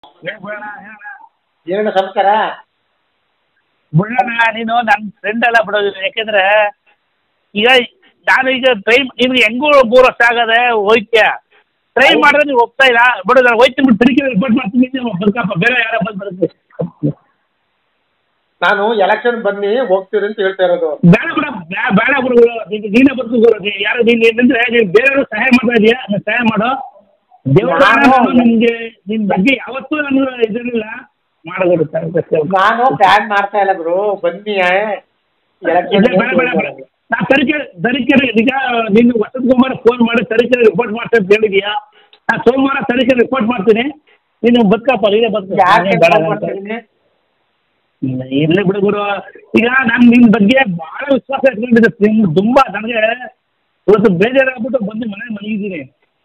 ಏನಣ್ಣ ಸಂಸ್ಕಾರ ಬಿಡೋಣ ನೀನು ನನ್ನ ಫ್ರೆಂಡ್ ಅಲ್ಲ ಬಿಡೋದು ಯಾಕೆಂದ್ರೆ ಈಗ ನಾನು ಈಗ ಟ್ರೈ ನಿಮ್ಗೆ ಹೆಂಗೂ ಮೂರು ವರ್ಷ ಆಗದೆ ಹೋಯ್ತ್ಯ ಟ್ರೈ ಮಾಡಿದ್ರೆ ನೀವು ಹೋಗ್ತಾ ಇಲ್ಲ ಬಿಡು ನಾನು ಹೋಯ್ತೀನಿ ಬಿಟ್ಟು ತಿರುಗಿ ರಿಪೋರ್ಟ್ ಮಾಡ್ತೀನಿ ನೀವು ಬರ್ಕಪ್ಪ ಬೇರೆ ಯಾರ ಬಂದು ಬರುತ್ತೆ ನಾನು ಎಲೆಕ್ಷನ್ ಬನ್ನಿ ಹೋಗ್ತೀರಿ ಅಂತ ಹೇಳ್ತಾ ಇರೋದು ಬೇಡ ಬಿಡ ಬ್ಯಾ- ಬೇಡ ಬಿಡು ಗುರು. ನೀನು ನೀನೇ ಬರ್ತು ಗುರು ನೀ ಯಾರು ನೀನು ಏನಂದ್ರೆ ನೀನು ಬೇರೆಯವ್ರಿಗೆ ಸಹಾಯ ಮಾಡ್ತಾ ಇದೀಯಾ ನೀನು ಸಹಾಯ ಮಾಡು ದೇವರ ನಾನು- ನಿಮಗೆ ನಿನ್ನ ಬಗ್ಗೆ ಯಾವತ್ತೂ ನನಗೆ ಇದಿರಲಿಲ್ಲ ಮಾಡೋದು ನಾನು ಪ್ಲಾನ್ ಮಾಡ್ತಾ ಇಲ್ಲ ಗುರು ಬನ್ನಿ ಎಲೆಕ್ಷನ್ ಇಲ್ಲ, ಬೇಡ ಬೇಡ ಬೇಡ ನಾ ತರೀಕೆರೆ ತರೀಕೆರೆ ಈಗ ನೀನು ವಸಂತ್ ಕುಮಾರ್ ಫೋನ್ ಮಾಡಿ ತರೀಕೆರೆ ರಿಪೋರ್ಟ್ ಮಾಡ್ತಾ ಅಂತ ಹೇಳಿದ್ಯಾ ನಾ ಸೋಮವಾರ ತರೀಕೆರೆ ರಿಪೋರ್ಟ್ ಮಾಡ್ತೀನಿ ನೀನು ಬದುಕಪ್ಪ ನೀನೇ ಬದುಕು ಯಾಕೆ ನೀನೇ ಬೇಡ ಫೋನ್ ಅಂತ. ಮಾಡ್ತಿದ್ದೀನಿ ಇಲ್ಲ, ಇರ್ಲಿ ಬಿಡು ಗುರು ಈಗ ನಾನು ನಿನ್ನ ಬಗ್ಗೆ ಭಾಳ ವಿಶ್ವಾಸ ಇಟ್ಕೊಂಡಿದ್ದೆ ನಿಮ್ಗೆ ತುಂಬ ನನಗೆ ಇವತ್ತು ಬೇಜಾರಾಗ್ಬಿಟ್ಟು ಬಂದು ಮನೆ ಮಲಗಿದ್ದೀನಿ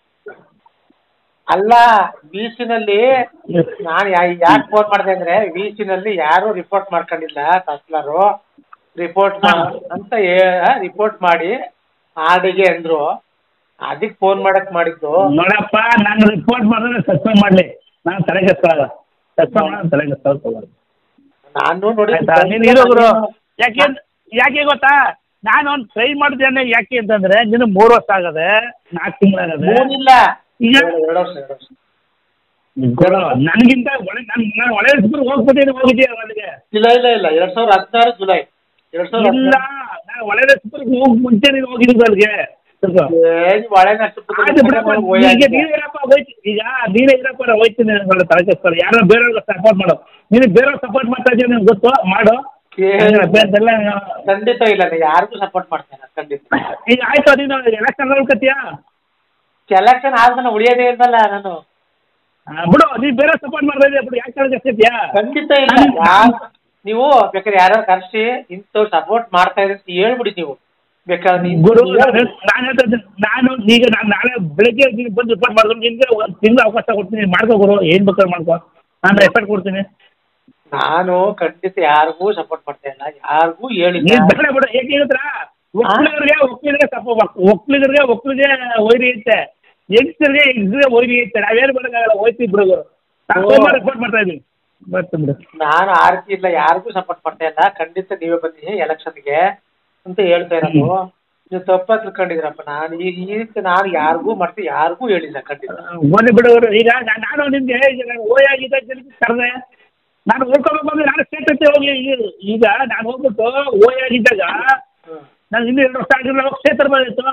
ಅಲ್ಲ ನಲ್ಲಿ ನಾನು ಯಾಕೆ ಫೋನ್ ಮಾಡಿದೆ ಅಂದ್ರೆ ನಲ್ಲಿ ಯಾರು ರಿಪೋರ್ಟ್ ಮಾಡ್ಕೊಂಡಿಲ್ಲ ತಹಸೀಲ್ದಾರು ರಿಪೋರ್ಟ್ ಅಂತ ರಿಪೋರ್ಟ್ ಮಾಡಿ ಆಡಿಗೆ ಅಂದ್ರು ಅದಕ್ಕೆ ಫೋನ್ ಮಾಡಕ್ ಮಾಡಿದ್ದು ನೋಡಪ್ಪ ನಾನು ರಿಪೋರ್ಟ್ ಮಾಡಿದ್ರೆ ಸಸ್ಪೆಂಡ್ ಮಾಡಲಿ ನಾನು ತಲೆ ಕೆಸ್ಕೊಳ್ಳಲ್ಲ ಸಸ್ಪೆಂಡ್ ಮಾಡೋದು ತಲೆ ಕೆಸ್ಕೊಳ್ಳೋದು ನಾನು ನೋಡಿ ಆಯ್ತಾ ನೀನು ಇರೋ ಗುರು ಯಾಕೆ ಯಾಕೆ ಗೊತ್ತಾ ನಾನು ಒಂದು ಟ್ರೈ ಮಾಡಿದ್ದೇನೆ ಯಾಕೆ ಅಂತಂದ್ರೆ ನೀನು ಮೂರು ವರ್ಷ ಆಗದೆ ನಾಲ್ಕು ತಿಂಗಳಾಗದೆ ಮೂರಿಲ್ಲ ಈಗ ಎರಡು ವರ್ಷ ಎರಡು ವರ್ಷ ಗುರು ನನಗಿಂತ ಒಳ್ಳೆ ನಾನು ನಾನು ಒಳ್ಳೆ ಹೋಗ್ಬಿಟ್ಟಿದ್ದೀನಿ ಹೋಗಿದ್ದೀಯ ಅಲ್ಲಿಗೆ ಇಲ್ಲ ಇಲ್ಲ ಇಲ್ಲ ಎರಡ್ ಸಾವಿರದ ಹದಿನಾರು ಜುಲೈ ಎರಡ್ ಸಾವಿರದ ಇಲ್ಲ ನಾನು ಒಳ್ಳೆ ಹೋಗಿ ಮುಂಚೆ ನೀನು ಹೋಗಿದ್ದು ಅಲ್ಲಿಗೆ ಸ್ವಲ್ಪ ಒಳ್ಳೆ ಆಯ್ತು ಬಿಡಪ್ಪ ಈಗ ನೀನೇ ಇರಪ್ಪ ಹೋಯ್ತು ಈಗ ನೀನೇ ಇರಪ್ಪ ನಾನು ಹೋಯ್ತೀನಿ ನಾನು ತಲೆ ಕೆಸ್ಕೊಳ್ಳಿ ಯಾರೋ ಬೇರೆಯವ್ರಿಗೆ ಸಪೋರ್ಟ್ ಮಾಡು ನೀನು ಬೇರೆಯವ್ರಿಗೆ ಸಪೋರ್ಟ್ ಮಾಡ್ತಾ ಇದೀಯ ನಿಮ್ಗೆ ಗೊತ್ತು ಮಾಡು ಬೇರೆಲ್ಲ ಖಂಡಿತ ಇಲ್ಲ ನಾನು ಯಾರಿಗೂ ಸಪೋರ್ಟ್ ಮಾಡ್ತೇನೆ ಖಂಡಿತ ಈಗ ಆಯ್ತು ನೀನು ಎಲೆಕ್ಷನ್ ನೋಡ್ಕತ್ತೀಯಾ ಎಲೆಕ್ಷನ್ ಆದ್ಮೇಲೆ ಉಳಿಯೋದೇ ಇಲ್ವಲ್ಲ ನಾನು ಆ, ಬಿಡು ನೀ ಬೇರೆ ಸಪೋರ್ಟ್ ಮಾಡ್ತಾ ಇದೀಯ ಬಿಡು ಯಾಕೆ ಕಳ್ಸಿದ್ಯಾ ಖಂಡಿತ ಇಲ್ಲ ಯಾರ್- ನೀವು ಬೇಕಾದ್ರೆ ಯಾರು ಕರ್ಸಿ ಇಂಥವ್ರು ಸಪೋರ್ಟ್ ಮಾಡ್ತಾ ಇದ್ರೆ ಅಂತ ಹೇಳ್ಬಿಡಿ ನೀವು ಬೇಕಾದ್ರೆ ನೀವು ಗುರು ನಾನು ನಾನು ಹೇಳ್ತಾ ಇದ್ದೀನಿ, ನಾನು ಈಗ ನಾನು ನಾಳೆ ಬೆಳಿಗ್ಗೆ ನೀನು ಬಂದು ರಿಪೋರ್ಟ್ ಮಾಡಿದ್ರು ನಿನ್ಗೆ ಒಂದು ತಿಂಗಳು ಅವಕಾಶ ಕೊಡ್ತೀನಿ ಮಾಡ್ಕೋ ಗುರು ಏನು ಬೇಕಾದ್ರೆ ಮಾಡ್ಕೋ ನಾನು ಎಫರ್ಟ್ ಕೊಡ್ತೀನಿ ನಾನು ಖಂಡಿತ ಯಾರಿಗೂ ಸಪೋರ್ಟ್ ಮಾಡ್ತಾ ಇಲ್ಲ ಯಾರಿಗೂ ಹೇಳಿಲ್ಲ ನೀನು ಬೇಡ ಬಿಡು ಏಕೆ ಹೇಳಿದ್ರ ಒಕ್ಕಲಿಗರಿಗೆ ಒಕ್ಕಲಿಗರಿಗೆ ಸಪೋರ್ಟ್ ಒಕ್ಕಲಿಗರಿಗೆ ಒಕ್ಕಲಿಗೆ ವೈರಿ ಐತೆ ಯಂಗ್ಸ್ಟರ್ಗೆ ಯಂಗ್ಸ್ಟರ್ಗೆ ವೈರಿ ಐತೆ ನಾವೇನು ಮಾಡೋಕ್ಕಾಗಲ್ಲ ಹೋಯ್ತೀವಿ ಬಿಡು ಗುರು ನಾನು ಓ. ಸೋಮವಾರ ರಿಪೋರ್ಟ್ ಮಾಡ್ತಾ ಇದ್ದೀನಿ ಬರ್ತೀನಿ ಬಿಡು ನಾನು ಆ ರೀತಿ ಇಲ್ಲ ಯಾರಿಗೂ ಸಪೋರ್ಟ್ ಮಾಡ್ತಾ ಇಲ್ಲ ಖಂಡಿತ ನೀವೇ ಬನ್ನಿ ಎಲೆಕ್ಷನ್ಗೆ ಅಂತ ಹೇಳ್ತಾ ಇರೋದು ನೀವು ತಪ್ಪ ತಿಳ್ಕೊಂಡಿದ್ರಪ್ಪ ನಾನು ಈ ಈ ರೀತಿ ನಾನು ಯಾರಿಗೂ ಮಾಡ್ತೀನಿ ಯಾರಿಗೂ ಹೇಳಿಲ್ಲ ಖಂಡಿತ ಮೊನ್ನೆ ಬಿಡೋರು ಈಗ ನಾ- ನಾನು ನಿಮಗೆ ಈಗ ನಾನು ಓಯ್ ಆಗಿದೆ ಅಂತ ಹೇಳಿ ಕರೆದೆ ನಾನು ಉಳ್ಕೊಬೇಕು ಅಂದ್ರೆ ನಾನು ಸ್ಟೇಟ್ ಹತ್ತೆ ಹೋಗಿ ಈಗ- ಈಗ ನಾನು ಹೋಗ್ಬಿಟ್ಟು ಓಯ್ ಆಗಿದ್ದಾಗ ಹ್ಮ್. ನಾನು ಇನ್ನೂ ಎರಡು ವರ್ಷ ಆಗಿರಲಿಲ್ಲ ಹೋಗಿ ಕ್ಷೇತ್ರ ಬಂದಿತ್ತು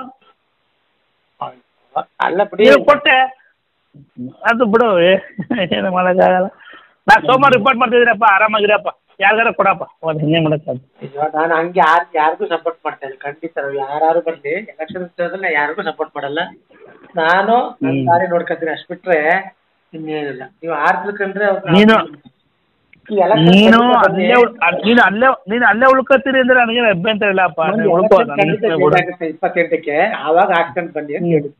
ಅಲ್ಲ ಬಿಡಿ ನೀವು ಕೊಟ್ಟೆ ಅದು ಬಿಡು ಏ- ಏನು ಮಾಡೋಕ್ಕಾಗಲ್ಲ ನಾನು ಸೋಮವಾರ ರಿಪೋರ್ಟ್ ಮಾಡ್ತಿದ್ದೀರಪ್ಪ ಆರಾಮಾಗಿರಪ್ಪ ಯಾರಿಗಾರ ಕೊಡಪ್ಪ ಒಂದು ಹಿಂಗೆ ಮಾಡೋಕ್ಕಾಗ ಅಯ್ಯೋ, ನಾನು ಹಂಗೆ ಯಾರು ಯಾರಿಗೂ ಸಪೋರ್ಟ್ ಮಾಡ್ತಾ ಇಲ್ಲ ಖಂಡಿತ ನಾವು ಯಾರು ಬರಲಿ ಎಲೆಕ್ಷನ್ ನಾನು ಯಾರಿಗೂ ಸಪೋರ್ಟ್ ಮಾಡಲ್ಲ ನಾನು ನನ್ನ ಹ್ಮ್. ದಾರಿ ನೋಡ್ಕೊತೀನಿ ಅಷ್ಟು ಬಿಟ್ರೆ ಇನ್ನೇನಿಲ್ಲ ನೀವು ಆರ್ ತಿಳ್ಕೊಂಡ್ರೆ ಅವ್ರ್ನ- ನೀನು ಈ election ನೀನು ಖಂಡಿತ ಬನ್ನಿ. ಅಲ್ಲೇ ಉಳ್- ಅಲ್- ನೀನು ಅಲ್ಲೇ ನೀನು ಅಲ್ಲೇ ಉಳ್ಕೊತೀರಿ ಅಂದ್ರೆ ನನಗೇನು ಅಭ್ಯಂತರ ಇಲ್ಲಪ್ಪ ಒಂದು ನೀನು ಉಳ್ಕೋ election ಖಂಡಿತ ನನ್ನ change ಕೂಡ ಆಗುತ್ತೆ ಇಪ್ಪತ್ತೆಂಟಕ್ಕೆ ಆವಾಗ ಹಾಕ್ಕೊಂಡು ಬನ್ನಿ ಅಂತ ಹೇಳಿ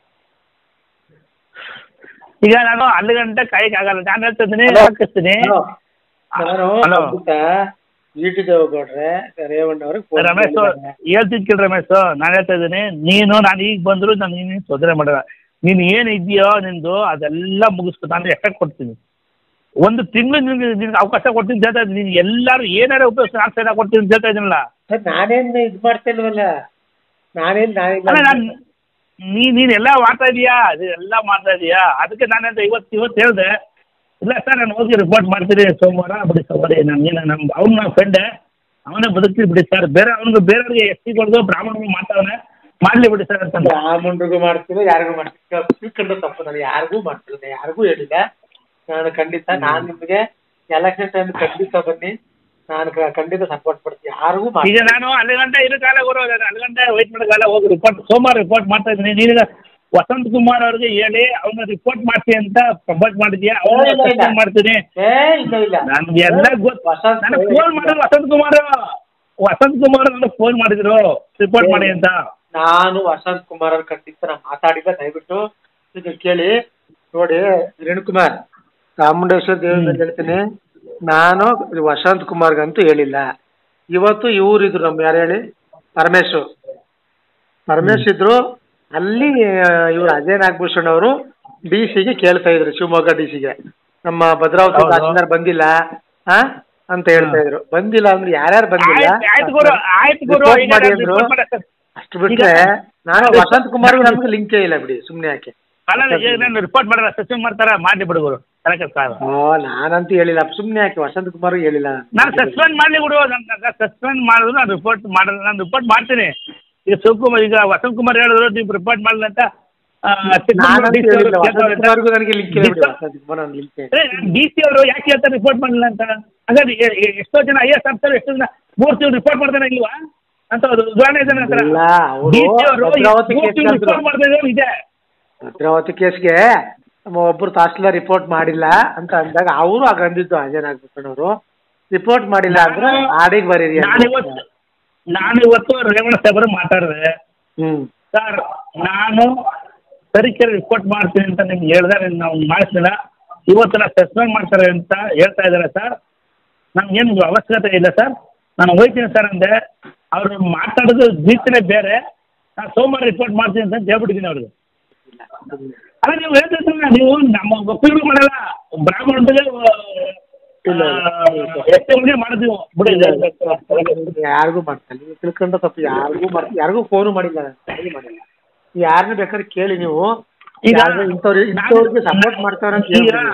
ಈಗ ನಾನು ಅಲ್ಲಿ ಗಂಟೆ ಕಾಯಕ್ಕೆ ಆಗಲ್ಲ ನಾನು ಹೇಳ್ತಾ ಇದ್ದೀನಿ Hello. ಹಾಕಿಸ್ತೀನಿ Hello. ನಾನು Hello. ಖಂಡಿತ ಇ ಟಿ ದೇವೇಗೌಡ್ರೆ ರೇವಣ್ಣ ಅವ್ರಿಗೆ ರಮೇಶ್ ಹೇಳ್ತಿದ್ ಕೇಳಿ ರಮೇಶ್ ನಾನು ಹೇಳ್ತಾ ಇದ್ದೀನಿ ನೀನು ನಾನು ಈಗ ಬಂದ್ರು ನಾನು ನೀನು ತೊಂದರೆ ಮಾಡಲ್ಲ ನೀನು ಏನು ಇದೆಯೋ ನಿಂದು ಅದೆಲ್ಲ ಮುಗಿಸ್ಕೊ ನಾನು ಎಫೆಕ್ಟ್ ಕೊಡ್ತೀನಿ ಒಂದು ತಿಂಗಳು ನಿನ್ಗೆ ನಿನ್ಗೆ ಅವಕಾಶ ಕೊಡ್ತೀನಿ ಅಂತ ಹೇಳ್ತಾ ಇದ್ದೀನಿ ನೀನು ಎಲ್ಲರೂ ಏನಾರ ಉಪಯೋಗಿಸಿ ನಾನು ಸೈಡ್ ಕೊಡ್ತೀನಿ ಅಂತ ಹೇಳ್ತಾ ಇದ್ದೀನಲ್ಲ ಸರ್ ನಾನೇನು ಇದು ಮಾಡ್ತಾ ಇಲ್ವಲ್ಲ ನಾನೇನು ನಾನಿಲ್ಲ ಅಲ್ಲ ನಾನು ನೀ ನೀನೆಲ್ಲ ಮಾಡ್ತಾ ಇದೀಯಾ ಎಲ್ಲ ಮಾಡ್ತಾ ಇದೀಯಾ ಅದಕ್ಕೆ ನಾನು ಅಂತ ಇವತ್ತು ಇವತ್ತು ಹೇಳಿದೆ ಇಲ್ಲ ಸರ್ ನಾನು ಹೋಗಿ ರಿಪೋರ್ಟ್ ಮಾಡ್ತೀನಿ ಸೋಮವಾರ ಬಿಡಿ ಸೋಮವಾರ ನಾನು ಏನು ನಮ್ಮ ಅವ್ನು ನನ್ನ ಫ್ರೆಂಡೆ ಅವನೇ ಬದುಕ್ಲಿ ಬಿಡಿ ಸರ್ ಬೇರೆ ಅವ್ನಿಗೆ ಬೇರೆಯವ್ರಿಗೆ ಎಸ್ ಸಿಗಳ್ದು ಬ್ರಾಹ್ಮಣರು ಮಾತಾವನೆ ಮಾಡಲಿ ಬಿಡಿ ಸರ್ ಅಂತಂದ್ರೆ ಬ್ರಾಹ್ಮಣರಿಗೂ ಮಾಡ್ತೀವಿ ಯಾರಿಗೂ ಮಾಡ್ತೀವಿ ತಿಳ್ಕೊಂಡು ತಪ್ಪು ನಾನು ಯಾರಿಗೂ ಮಾಡ್ತಿಲ್ಲ ನಾನು ಯಾರಿಗೂ ಹೇಳಿಲ್ಲ ನಾನು ಖಂಡಿತ ನಾನು ನಿಮಗೆ ಎಲೆಕ್ಷನ್ ಟೈಮ್ ಖಂಡಿತ ಬನ್ನಿ ನಾನು ಕ- ಖಂಡಿತ ಸಪೋರ್ಟ್ ಮಾಡ್ತೀನಿ ಯಾರಿಗೂ ಈಗ ಮಾಡ್ತೀನಿ ನಾನು ಅಲ್ಲಿ ಗಂಟೆ ಇರೋ ಕಾಲ ಬರೋ ಅಲ್ಲಿ ಗಂಟೆ ವೆಯ್ಟ್ ಮಾಡೋಕ್ಕಾಗಲ್ಲ ಹೋಗಿ ರಿಪೋರ್ಟ್ ಸೋಮವಾರ ರಿಪೋರ್ಟ್ ಮಾಡ್ತಾ ಇದ್ದೀನಿ ನೀನು ವಸಂತ್ ಕುಮಾರ್ ಅವ್ರಿಗೆ ಹೇಳಿ ಅವನ್ನ ರಿಪೋರ್ಟ್ ಮಾಡ್ತೀನಿ ಅಂತ ಪ್ರಪೋಸ್ ಮಾಡಿದ್ಯಾ ಇಲ್ಲ, ಇಲ್ಲ, ಇಲ್ಲ. ಅವ್ನ ಮಾಡ್ತೀನಿ ಏ ಇಲ್ಲ ಇಲ್ಲ ನನ್ಗೆ ಎಲ್ಲ ಗೊತ್ತು ವಸಂತ್ ನನಗೆ ಫೋನ್ ಮಾಡಿದ್ರು ವಸಂತ್ ಕುಮಾರ್ ವಸಂತ್ ಕುಮಾರ್ ನನಗೆ ಫೋನ್ ಮಾಡಿದ್ರು ರಿಪೋರ್ಟ್ ಮಾಡಿ ಅಂತ ನಾನು ವಸಂತ್ ಕುಮಾರ್ ಅವ್ರ ಖಂಡಿತ ನಾನು ಮಾತಾಡಿಲ್ಲ ದಯವಿಟ್ಟು ಈಗ ಕೇಳಿ ನೋಡಿ ರೇಣುಕುಮಾರ್ ಚಾಮುಂಡೇಶ್ವರ ದೇವರ ಹೇಳ್ತೀನಿ ನಾನು ವಸಂತ್ ಕುಮಾರ್ಗಂತೂ ಹೇಳಿಲ್ಲ ಇವತ್ತು ಇವ್ರು ಇದ್ರು ನಮ್ಮ ಯಾರು ಹೇಳಿ ಪರಮೇಶ್ ಪರಮೇಶ್ ಇದ್ರು ಅಲ್ಲಿ ಇವರು ಅಜಯ್ ನಾಗಭೂಷಣ್ ಅವರು ಡಿ ಸಿಗೆ ಕೇಳ್ತಾ ಇದ್ರು ಶಿವಮೊಗ್ಗ ಡಿ ಸಿಗೆ ನಮ್ಮ ಭದ್ರಾವತಿ ಹೌದು. ತಹಸೀಲ್ದಾರ್ ಬಂದಿಲ್ಲ ಹಾ ಅಂತ ಹೇಳ್ತಾ ಇದ್ರು ಬಂದಿಲ್ಲ ಅಂದ್ರೆ ಯಾರ್ಯಾರು ಬಂದಿಲ್ಲ ಆಯ್ತು ಆಯ್ತು ಗುರು ಆಯ್ತು ಗುರು Report ಈಗ ಮಾಡಿ ನಾನು ಅಂದ್ರು report ಮಾಡಕ್ಕೆ- ಅಷ್ಟು ಬಿಟ್ರೆ ಈಗ- ನಾನು ಹೌದು. ವಸಂತ್ ಕುಮಾರ್ಗೂ ನಮ್ಗೆ ಲಿಂಕೇ ಇಲ್ಲ ಬಿಡಿ ಸುಮ್ನೆ ಯಾಕೆ ಅಲ್ಲ ಈಗ ನಾನು ರಿಪೋರ್ಟ್ ಮಾಡಲ್ಲ ಸಸ್ಪೆಂಡ್ ಮಾಡ್ತಾರ ಮಾಡಿ ಬಿಡು ಗುರು ತನಕ ಕಾಲ ಓ ನಾನಂತೂ ಹೇಳಿಲ್ಲ ಸುಮ್ನೆ ಯಾಕೆ ವಸಂತ್ ಕುಮಾರ್ ಹೇಳಿಲ್ಲ ನಾನು ಸಸ್ಪೆಂಡ್ ಮಾಡಲಿ ಬಿಡು ನನ್ನ ಸಸ್ಪೆಂಡ್ ಮಾಡಿದ್ರು ನಾನು ರಿಪೋರ್ಟ್ ಮಾಡಲ್ಲ ನಾನು ರಿಪೋರ್ಟ್ ಮಾಡ್ತೀನಿ ಈಗ ಶಿವಕುಮಾರ್ ಈಗ ವಸಂತ್ ಕುಮಾರ್ ಹೇಳಿದ್ರು ನೀವು ರಿಪೋರ್ಟ್ ಮಾಡಲ್ಲ ಅಂತ ಆ, ನಾನಂತೂ DC ಅವರು ಹೇಳಿಲ್ಲ ವಸಂತ್ ಕೇಳ್ತಾರೆ. ಕುಮಾರ್ಗೂ ನನಗೆ ಲಿಂಕ್ ಇಲ್ಲ ಬಿಡಿ DC ವಸಂತ್ ಕುಮಾರ್ ನನ್ನ ಲಿಂಕ್ ಅದೇ ಡಿ ಸಿ ಅವರು ಯಾಕೆ ಹೇಳ್ತಾರೆ ರಿಪೋರ್ಟ್ ಮಾಡಲಿಲ್ಲ ಅಂತ ಹಾಗಾದ್ರೆ ಎ- ಎ- ಎಷ್ಟೋ ಜನ ಐ ಎಸ್ ಆಫೀಸರ್ ಎಷ್ಟೋ ಜನ ಮೂರು ತಿಂಗಳು ರಿಪೋರ್ಟ್ ಮಾಡ್ತಾನೆ ಇಲ್ವಾ ಅಂತ ಒಂದು ಉದಾಹರಣೆ ಇದೆ ನನ್ನ ಹತ್ರ ಇಲ್ಲ ಅವರು ಡಿ ಸಿ ಅವರು ಭದ್ರಾವತಿ ಮೂರು ಕೇಸ್ ತಿಂಗಳು ರಿಪೋರ್ಟ್ ಮಾಡ್ತಾ ಇರೋರು ಇದೆ ಭದ್ರಾವತಿ ಕೇಸ್ಗೆ ನಮ್ಮ ಒಬ್ರು ತಹಸೀಲ್ದಾರ್ ರಿಪೋರ್ಟ್ ಮಾಡಿಲ್ಲ ಅಂತ ಅಂದಾಗ ಅವರು ಆಗ ಅಂದಿದ್ದು ಅಂಜನ್ ಆಗ್ಬೇಕಣ್ಣವರು ರಿಪೋರ್ಟ್ ಮಾಡಿಲ್ಲ ಅಂದ್ರೆ ನಾನು- ಆಡಿಗೆ ಬರೀರಿ ಅಂತ. ನಾನು ಇವತ್ತು ನಾನು ಇವತ್ತು ರೇವಣ ಸಾಹೇಬರು ಮಾತಾಡಿದೆ ಹ್ಮ್ ಸರ್ ನಾನು ತರೀಕೆರೆ ರಿಪೋರ್ಟ್ ಮಾಡ್ತೀನಿ ಅಂತ ನಿಮ್ಗೆ ಹೇಳ್ದೆ ನಾವು ಮಾಡಿಸಿಲ್ಲ ಇವತ್ತು ನಾನು ಸಸ್ಪೆಂಡ್ ಮಾಡ್ತಾರೆ ಅಂತ ಹೇಳ್ತಾ ಇದ್ದಾರೆ ಸರ್ ನಮ್ಗೇನು ಅವಶ್ಯಕತೆ ಇಲ್ಲ ಸರ್ ನಾನು ಹೋಗ್ತೀನಿ ಸರ್ ಅಂದೆ ಅವರು ಮಾತಾಡೋದು ರೀತಿನೇ ಬೇರೆ ನಾನು ಸೋಮವಾರ ರಿಪೋರ್ಟ್ ಮಾಡ್ತೀನಿ ಅಂತ ಹೇಳ್ಬಿಟ್ಟಿದ್ದೀನಿ ಅವ್ರಿಗೆ ಅಲ್ಲ ನೀವು ಹೇಳ್ತಿದ್ರಲ್ಲ ನೀವು ನಮ್ಮ ಒಪ್ಪಿಗೆ ಮಾಡಲ್ಲ ಬ್ರಾಹ್ಮಣರಿಗೆ ಇಲ್ಲ, ಎಷ್ಟೇ ಮಂದಿ ಮಾಡಿದ್ವಿ ಬಿಡಿ ಯಾರಿಗೂ ಮಾಡ್ತಾರೆ ನೀವು ತಿಳ್ಕೊಂಡ ತಪ್ಪು ಯಾರಿಗೂ ಮಾಡ್ ಯಾರಿಗೂ ಫೋನು ಮಾಡಿಲ್ಲ ನಾನು ಯಾರಿಗೂ ಮಾಡಿಲ್ಲ ಯಾರನ್ನ ಬೇಕಾದ್ರೆ ಕೇಳಿ ನೀವು ಈಗ ಯಾರ್ಗೂ ಇಂಥವ್ರು ಇಂಥವ್ರಿಗೆ ಸಪೋರ್ಟ್ ಮಾಡ್ತಾವ್ರೆ ಅಂತ ಈಗ ಹೇಳ್ಬಿಡಿ.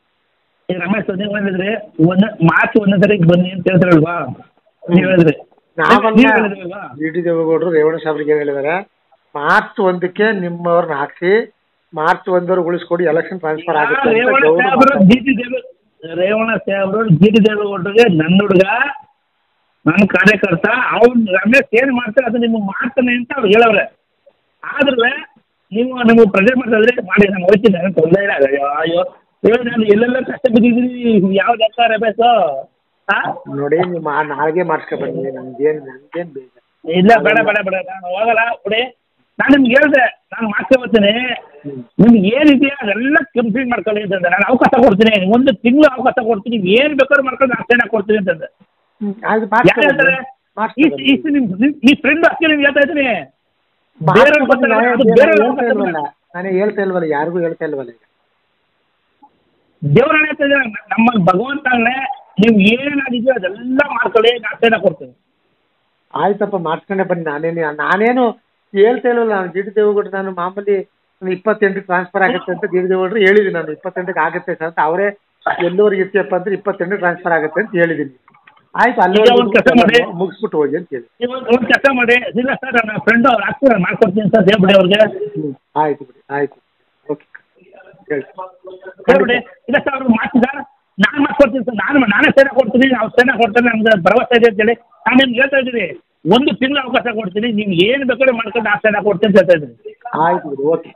ಈಗ ರಮೇಶ್ ನೀವು ಹೇಳಿದ್ರಿ ಒಂದ್ ಮಾರ್ಚ್ ಒಂದನೇ ತಾರೀಕು ಬನ್ನಿ ಅಂತ ಹೇಳ್ತಾರಲ್ವಾ ನೀವು ಹೇಳಿದ್ರಿ ನಾವಲ್ಲ ನೀವು ಹೇಳಿದ್ರಲ್ವಾ ಡಿ ಟಿ ದೇವೇಗೌಡರು ರೇವಣ ಸಾಹೇಬ್ರಿಗೆ ಏನು ಹೇಳಿದ್ದಾರೆ ಮಾರ್ಚ್ ಒಂದಕ್ಕೆ ನಿಮ್ಮವ್ರನ್ನ ಹಾಕ್ಸಿ ಮಾರ್ಚ್ ಒಂದವ್ರು ಉಳಿಸ್ಕೊಡಿ ಎಲೆಕ್ಷನ್ ಟ್ರಾನ್ಸ್ಫರ್ ಆಗುತ್ತೆ ಅಂತ ರೇವಣ ಗೌಡ್ರು ಸಾಹೇಬ್ರು ಜಿ ಟಿ ದೇವ ರೇವಣ ಸಾಹೇಬ್ರು ಜಿ ಟಿ ದೇವೇಗೌಡರಿಗೆ ನನ್ನ ಹುಡುಗ ನನ್ನ ಕಾರ್ಯಕರ್ತ ಅವ್ನು ರಮೇಶ್ ಏನು ಮಾಡ್ತಾರೆ ಅದು ನಿಮಗೆ ಮಾಡ್ತಾನೆ ಅಂತ ಅವ್ರು ಹೇಳವ್ರೆ ಆದ್ರೆ ನೀವು ನೀವು ಪ್ರೆಸೆಂಟ್ ಮಾಡ್ತಿದ್ರೆ ಮಾಡಿ ನಾನು ಹೋಗ್ತೀನಿ ನನಗೆ ತೊಂದರೆ ಇಲ್ಲ ಅಯ್ಯೋ ಅಯ್ಯೋ ಹೇಳಿ ನಾನು ಎಲ್ಲೆಲ್ಲ ಕಷ್ಟ ಬಿದ್ದಿದ್ದೀನಿ ಯಾವ ಲೆಕ್ಕ ರಮೇಶ್ ಹಾಂ ನೋಡಿ ನೀವು ಮಾ- ನಾಳೆಗೆ ಮಾಡಿಸ್ಕೊ ಬನ್ನಿ ನಮ್ಗೇನು ನಮ್ಗೇನು ಬೇಜಾರು ಇಲ್ಲ ಬೇಡ ಬೇಡ ಬೇಡ ನಾನು ಹೋಗಲ್ಲ ಬಿಡಿ ನಾನು ನಿಮ್ಗೆ ಹೇಳಿದೆ ನಾನು ಮಾಡ್ಕೊಬರ್ತೀನಿ ನಿಮ್ಗೆ ಏನಿದೆಯಾ ಅದೆಲ್ಲ ಕಂಪ್ಲೀಟ್ ಮಾಡ್ಕೊಳ್ಳಿ ಅಂತಂದೆ ನಾನು ಅವಕಾಶ ಕೊಡ್ತೀನಿ ಒಂದು ತಿಂಗಳು ಅವಕಾಶ ಕೊಡ್ತೀನಿ ನೀವು ಏನು ಬೇಕಾದ್ರೂ ಮಾಡ್ಕೊಂಡು ನಾನು ಅಷ್ಟೇನ ಕೊಡ್ತೀನಿ ಅಂತಂದೆ ಹ್ಮ್, ಅದು ಯಾರು ಹೇಳ್ತಾರೆ ಮಾಡ್ಸ್ಕೊ ಈ ಈ ನಿಮ್ ನಿಮ್- ಈ ಫ್ರೆಂಡ್ ಅಷ್ಟೇ ನೀವು ಹೇಳ್ತಾ ಇದ್ದೀನಿ ಬನ್ನಿ. ಬೇರೆ ಮಾಡ್ಸ್ಕೊ ಬನ್ನಿ, ಬರ್ತಾರೆ, ಅದು ನಾನು ಬೇರೆ ಹೇಳ್ತಾ ಇಲ್ವಲ್ಲ ನಾನು ಹೇಳ್ತಾ ಇಲ್ವಲ್ಲ ಯಾರಿಗೂ ಹೇಳ್ತಾ ಇಲ್ವಲ್ಲ ಈಗ ದೇವ್ರ ಹೇಳ್ತಾ ಇದ್ದಾರೆ ನಮ್ಮ ಭಗವಂತನೇ ನೀವು ಏನಾಗಿದೆಯೋ ಅದೆಲ್ಲ ಮಾಡ್ಕೊಳ್ಳಿ ನಾನು ಅಷ್ಟೇನ ಕೊಡ್ತೀನಿ ಆಯ್ತಪ್ಪ ಮಾಡ್ಸ್ಕೊಂಡೆ ಬನ್ನಿ ನಾನೇನು ನಾನೇನು ಹೇಳ್ತಾ ಇಲ್ವಲ್ಲ ನಾನು ಡಿ ಟಿ ದೇವೇಗೌಡರು ನಾನು ಮಾಮೂಲಿ ನಾನು ಇಪ್ಪತ್ತೆಂಟಕ್ಕೆ ಟ್ರಾನ್ಸ್ಫರ್ ಆಗುತ್ತೆ ಅಂತ ಡಿ ಟಿ ದೇವೇಗೌಡರು ಹೇಳಿದ್ದೀನಿ ನಾನು ಇಪ್ಪತ್ತೆಂಟಕ್ಕೆ ಆಗುತ್ತೆ ಸರ್ ಅಂತ ಅವರೇ ಎಲ್ಲೂವರೆಗೆ ಇರ್ತೀಯಪ್ಪ ಅಂದ್ರೆ ಇಪ್ಪತ್ತೆಂಟಕ್ಕೆ ಟ್ರಾನ್ಸ್ಫರ್ ಆಗುತ್ತೆ ಅಂತ ಹೇಳಿದ್ದೀನಿ ಆಯ್ತು ಈಗ ಒಂದ್ ಕೆಲ್ಸ ಮಾಡಿ. ಅಲ್ಲೇ ಮುಗಿಸ್ಬಿಟ್ಟು ಹೋಗಿ ಅಂತ ಹೇಳಿ ನೀವು ಒಂದು ಕೆಲಸ ಮಾಡಿ ಇಲ್ಲ ಸರ್ ನನ್ನ ಫ್ರೆಂಡ್ ಅವ್ರು ಹಾಕ್ತಾರೆ ಮಾಡ್ಕೊಡ್ತೀನಿ ಅಂತ ಹೇಳ್ಬಿಡಿ ಅವ್ರಿಗೆ ಹ್ಞೂ ಆಯ್ತು ಬಿಡಿ ಆಯ್ತು ಓಕೆ ಹೇಳಿ ಹೇಳ್ಬಿಡಿ ಇಲ್ಲ ಸರ್ ಅವ್ರು ಮಾಡ್ತಿದ ನಾನು ಮಾಡ್ಕೊಡ್ತೀನಿ ಸರ್ ನಾನು ನಾನೇ ಸೇನೆ ಕೊಡ್ತೀನಿ ಅವ್ರು ಸೇನೆ ಕೊಡ್ತಾರೆ ನಮ್ಗೆ ಭರವಸೆ ಇದೆ ಅಂತೇಳಿ ನಾನು ನಿಮ್ಗೆ ಹೇಳ್ತಾ ಇದ್ದೀನಿ ಒಂದು ತಿಂಗಳು ಅವಕಾಶ ಕೊಡ್ತೀನಿ ನೀವು ಏನು ಬೇಕಾದ್ರೂ ಮಾಡ್ಕೊಂಡು ಆ ಸೇನೆ ಕೊಡ್ತೀನಿ ಅಂತ ಹೇಳ್ತಾ ಇದ್ದೀನಿ ಆಯ್ತು ಬಿಡಿ ಓಕೆ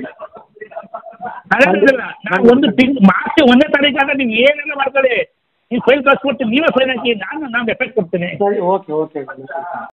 ಹಾಗಾಗಿಲ್ಲ ನಾನು ಒಂದು ತಿಂಗಳು ಮಾರ್ಚ್ ಒಂದನೇ ತಾರೀಕಾಗ ನೀವು ಏನೆಲ್ಲ ಮಾಡ್ಕೊಳ್ಳಿ ನೀವು ಫೈಲ್ ಕಳ್ಸ್ಕೊಡ್ತೀನಿ ನೀವೇ ಫೈಲ್ ಹಾಕಿ ನಾನು ನಾನು ಎಫೆಕ್ಟ್ ಕೊಡ್ತೀನಿ ಸರಿ ಓಕೆ ಓಕೆ